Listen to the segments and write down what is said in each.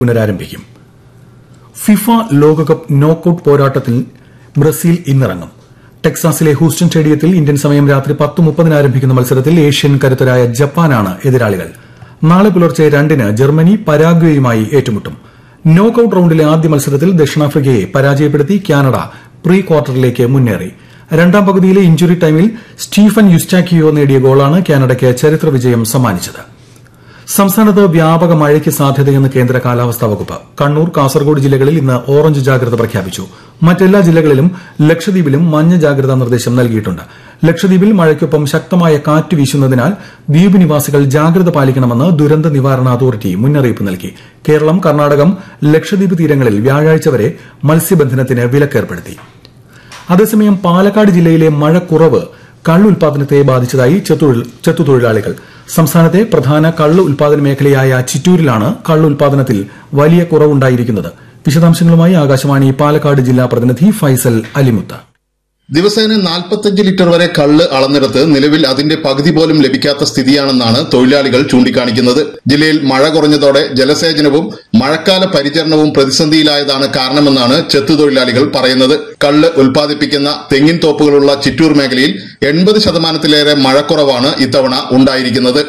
പുനരാരംഭിക്കും ഫിഫ ലോകകപ്പ് നോക്കൌട്ട് പോരാട്ടത്തിൽ ബ്രസീൽ ഇന്നിറങ്ങും ടെക്സാസിലെ ഹൂസ്റ്റൺ സ്റ്റേഡിയത്തിൽ ഇന്ത്യൻ സമയം രാത്രി പത്ത് മുപ്പതിന് ആരംഭിക്കുന്ന മത്സരത്തിൽ ഏഷ്യൻ കരുത്തരായ ജപ്പാനാണ് എതിരാളികൾ നാളെ പുലർച്ചെ രണ്ടിന് ജർമ്മനി പരാഗ്വേയുമായി ഏറ്റുമുട്ടും നോക്കൌട്ട് റൌണ്ടിലെ ആദ്യ മത്സരത്തിൽ ദക്ഷിണാഫ്രിക്കയെ പരാജയപ്പെടുത്തി കാനഡ പ്രീ ക്വാർട്ടറിലേക്ക് മുന്നേറി രണ്ടാം പകുതിയിലെ ഇഞ്ചുറി ടൈമിൽ സ്റ്റീഫൻ യുസ്റ്റാക്കിയോ നേടിയ ഗോളാണ് കാനഡയ്ക്ക് ചരിത്ര വിജയം സമ്മാനിച്ചത് സംസ്ഥാനത്ത് വ്യാപക മഴയ്ക്ക് സാധ്യതയെന്ന് കേന്ദ്ര കാലാവസ്ഥാ വകുപ്പ് കണ്ണൂർ കാസർഗോഡ് ജില്ലകളിൽ ഇന്ന് ഓറഞ്ച് ജാഗ്രത പ്രഖ്യാപിച്ചു മറ്റെല്ലാ ജില്ലകളിലും ലക്ഷദ്വീപിലും മഞ്ഞ ജാഗ്രതാ നിർദ്ദേശം നൽകിയിട്ടുണ്ട് ലക്ഷദ്വീപിൽ മഴയ്ക്കൊപ്പം ശക്തമായ കാറ്റ് വീശുന്നതിനാൽ ദ്വീപ് നിവാസികൾ ജാഗ്രത പാലിക്കണമെന്ന് ദുരന്ത നിവാരണ അതോറിറ്റി മുന്നറിയിപ്പ് നൽകി കേരളം കർണാടകം ലക്ഷദ്വീപ് തീരങ്ങളിൽ വ്യാഴാഴ്ച വരെ മത്സ്യബന്ധനത്തിന് വിലക്കേർപ്പെടുത്തി അതേസമയം പാലക്കാട് ജില്ലയിലെ മഴക്കുറവ് കള്ള് ഉൽപാദനത്തെ ബാധിച്ചതായി ചെത്തുതൊഴിലാളികൾ സംസ്ഥാനത്തെ പ്രധാന കള്ള് ഉൽപാദന മേഖലയായ ചിറ്റൂരിലാണ് കള്ള് ഉൽപാദനത്തിൽ വലിയ കുറവുണ്ടായിരിക്കുന്നത് വിശദാംശങ്ങളുമായി ആകാശവാണി പാലക്കാട് ജില്ലാ പ്രതിനിധി ഫൈസൽ അലിമുത്ത ദിവസേന നാൽപ്പത്തഞ്ച് ലിറ്റർ വരെ കള്ള് അളന്നെടുത്ത് നിലവിൽ അതിന്റെ പകുതി പോലും ലഭിക്കാത്ത സ്ഥിതിയാണെന്നാണ് തൊഴിലാളികൾ ചൂണ്ടിക്കാണിക്കുന്നത് ജില്ലയിൽ മഴ കുറഞ്ഞതോടെ ജലസേചനവും മഴക്കാല പരിചരണവും പ്രതിസന്ധിയിലായതാണ് കാരണമെന്നാണ് ചെത്തു തൊഴിലാളികൾ പറയുന്നത് കള്ള് ഉൽപ്പാദിപ്പിക്കുന്ന തെങ്ങിൻ തോപ്പുകളുള്ള ചിറ്റൂർ മേഖലയിൽ എൺപത് ശതമാനത്തിലേറെ മഴക്കുറവാണ് ഇത്തവണ ഉണ്ടായിരിക്കുന്നത്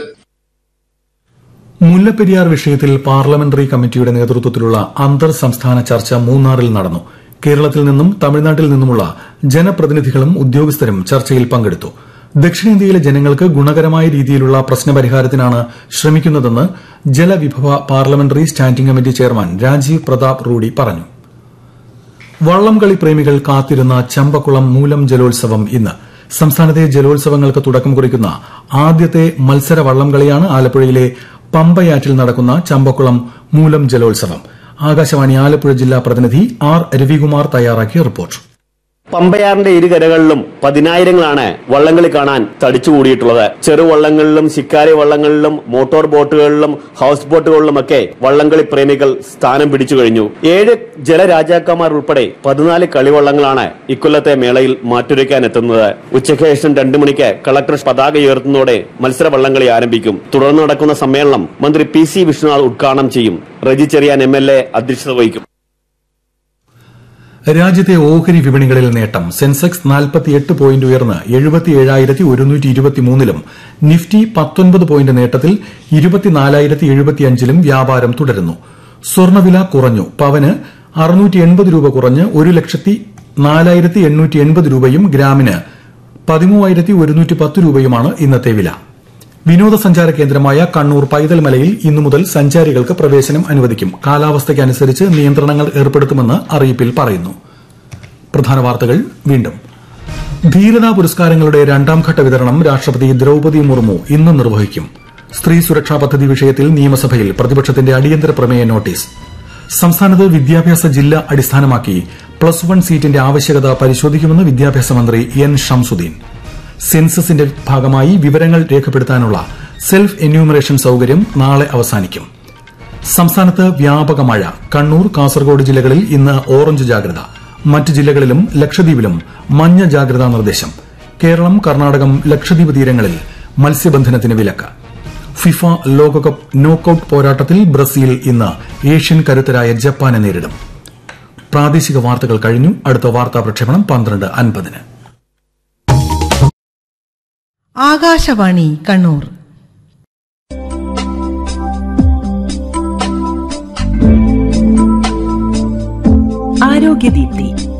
മുല്ലപ്പെരിയാർ വിഷയത്തിൽ പാർലമെന്ററി കമ്മിറ്റിയുടെ നേതൃത്വത്തിലുള്ള അന്തർ സംസ്ഥാന ചർച്ച മൂന്നാറിൽ നടന്നു കേരളത്തിൽ നിന്നും തമിഴ്നാട്ടിൽ നിന്നുമുള്ള ജനപ്രതിനിധികളും ഉദ്യോഗസ്ഥരും ചർച്ചയിൽ പങ്കെടുത്തു ദക്ഷിണേന്ത്യയിലെ ജനങ്ങൾക്ക് ഗുണകരമായ രീതിയിലുള്ള പ്രശ്നപരിഹാരത്തിനാണ് ശ്രമിക്കുന്നതെന്ന് ജലവിഭവ parliamentary standing committee chairman Rajiv Pratap Rudy പറഞ്ഞു വള്ളംകളി പ്രേമികൾ കാത്തിരുന്ന ചമ്പക്കുളം മൂലം ജലോത്സവം ഇന്ന് സംസ്ഥാനത്തെ ജലോത്സവങ്ങൾക്ക് തുടക്കം കുറിക്കുന്ന ആദ്യത്തെ മത്സര വള്ളംകളിയാണ് ആലപ്പുഴയിലെ പമ്പയാറ്റിൽ നടക്കുന്ന ചമ്പക്കുളം മൂലം ജലോത്സവം ആകാശവാണി ആലപ്പുഴ ജില്ലാ പ്രതിനിധി ആർ രവികുമാർ തയ്യാറാക്കിയ റിപ്പോർട്ട് പമ്പയാറിന്റെ ഇരുകരകളിലും പതിനായിരങ്ങളാണ് വള്ളംകളി കാണാൻ തടിച്ചുകൂടിയിട്ടുള്ളത് ചെറുവള്ളങ്ങളിലും ശിക്കാരി വള്ളങ്ങളിലും മോട്ടോർ ബോട്ടുകളിലും ഹൌസ് ബോട്ടുകളിലുമൊക്കെ വള്ളംകളി പ്രേമികൾ സ്ഥാനം പിടിച്ചു കഴിഞ്ഞു ഏഴ് ജലരാജാക്കന്മാർ ഉൾപ്പെടെ പതിനാല് കളിവള്ളങ്ങളാണ് ഇക്കൊല്ലത്തെ മേളയിൽ മാറ്റുരയ്ക്കാൻ എത്തുന്നത് ഉച്ചയ്ക്ക് ശേഷം രണ്ടു മണിക്ക് കളക്ടർ പതാക ഉയർത്തുന്നതോടെ മത്സര വള്ളംകളി ആരംഭിക്കും തുടർന്ന് നടക്കുന്ന സമ്മേളനം മന്ത്രി പി സി വിഷ്ണുനാഥ് ഉദ്ഘാടനം ചെയ്യും Reji Cherian M L A അധ്യക്ഷത വഹിക്കും രാജ്യത്തെ ഓഹരി വിപണികളിൽ നേട്ടം സെൻസെക്സ് നാൽപ്പത്തിയെട്ട് പോയിന്റ് ഉയർന്ന് എഴുപത്തിയേഴായിരത്തി ഒരുന്നൂറ്റി ഇരുപത്തിമൂന്നിലും നിഫ്റ്റി പത്തൊൻപത് പോയിന്റ് നേട്ടത്തിൽ ഇരുപത്തിനാലായിരത്തി എഴുപത്തിയഞ്ചിലും വ്യാപാരം തുടരുന്നു സ്വർണ്ണവില കുറഞ്ഞു പവന് അറുന്നൂറ്റി എൺപത് രൂപ കുറഞ്ഞ് ഒരു ലക്ഷത്തി നാലായിരത്തി എണ്ണൂറ്റി എൺപത് രൂപയും ഗ്രാമിന് പതിമൂവായിരത്തി ഒരുന്നൂറ്റി പത്ത് രൂപയുമാണ് ഇന്നത്തെ വില വിനോദസഞ്ചാര കേന്ദ്രമായ കണ്ണൂർ പൈതൽ മലയിൽ ഇന്നു മുതൽ സഞ്ചാരികൾക്ക് പ്രവേശനം അനുവദിക്കും കാലാവസ്ഥയ്ക്കനുസരിച്ച് നിയന്ത്രണങ്ങൾ ഏർപ്പെടുത്തുമെന്ന് അറിയിപ്പിൽ പറയുന്നു പ്രധാന വാർത്തകൾ വീണ്ടും ധീരതാ പുരസ്കാരങ്ങളുടെ രണ്ടാംഘട്ട വിതരണം രാഷ്ട്രപതി ദ്രൌപതി മുർമു ഇന്ന് നിർവഹിക്കും സ്ത്രീ സുരക്ഷാ പദ്ധതി വിഷയത്തിൽ നിയമസഭയിൽ പ്രതിപക്ഷത്തിന്റെ അടിയന്തര പ്രമേയ നോട്ടീസ് സംസ്ഥാനത്ത് വിദ്യാഭ്യാസ ജില്ല അടിസ്ഥാനമാക്കി പ്ലസ് വൺ സീറ്റിന്റെ ആവശ്യകത പരിശോധിക്കുമെന്ന് വിദ്യാഭ്യാസ മന്ത്രി എൻ ഷംസുദ്ദീൻ സെൻസസിന്റെ ഭാഗമായി വിവരങ്ങൾ രേഖപ്പെടുത്താനുള്ള സെൽഫ് എന്യൂമറേഷൻ സൌകര്യം നാളെ അവസാനിക്കും സംസ്ഥാനത്ത് വ്യാപക മഴ കണ്ണൂർ കാസർഗോഡ് ജില്ലകളിൽ ഇന്ന് ഓറഞ്ച് ജാഗ്രത മറ്റ് ജില്ലകളിലും ലക്ഷദ്വീപിലും മഞ്ഞ ജാഗ്രതാ നിർദ്ദേശം കേരളം കർണാടകം ലക്ഷദ്വീപ് തീരങ്ങളിൽ മത്സ്യബന്ധനത്തിന് വിലക്ക് ഫിഫ ലോകകപ്പ് നോക്കൌട്ട് പോരാട്ടത്തിൽ ബ്രസീൽ ഇന്ന് ഏഷ്യൻ കരുത്തരായ ജപ്പാനെ നേരിടും പ്രാദേശിക വാർത്തകൾ കഴിഞ്ഞു അടുത്ത വാർത്താ പ്രക്ഷേപണം പന്ത്രണ്ട് അൻപതിന് ആകാശവാണി കണ്ണൂർ ആരോഗ്യദീപ്തി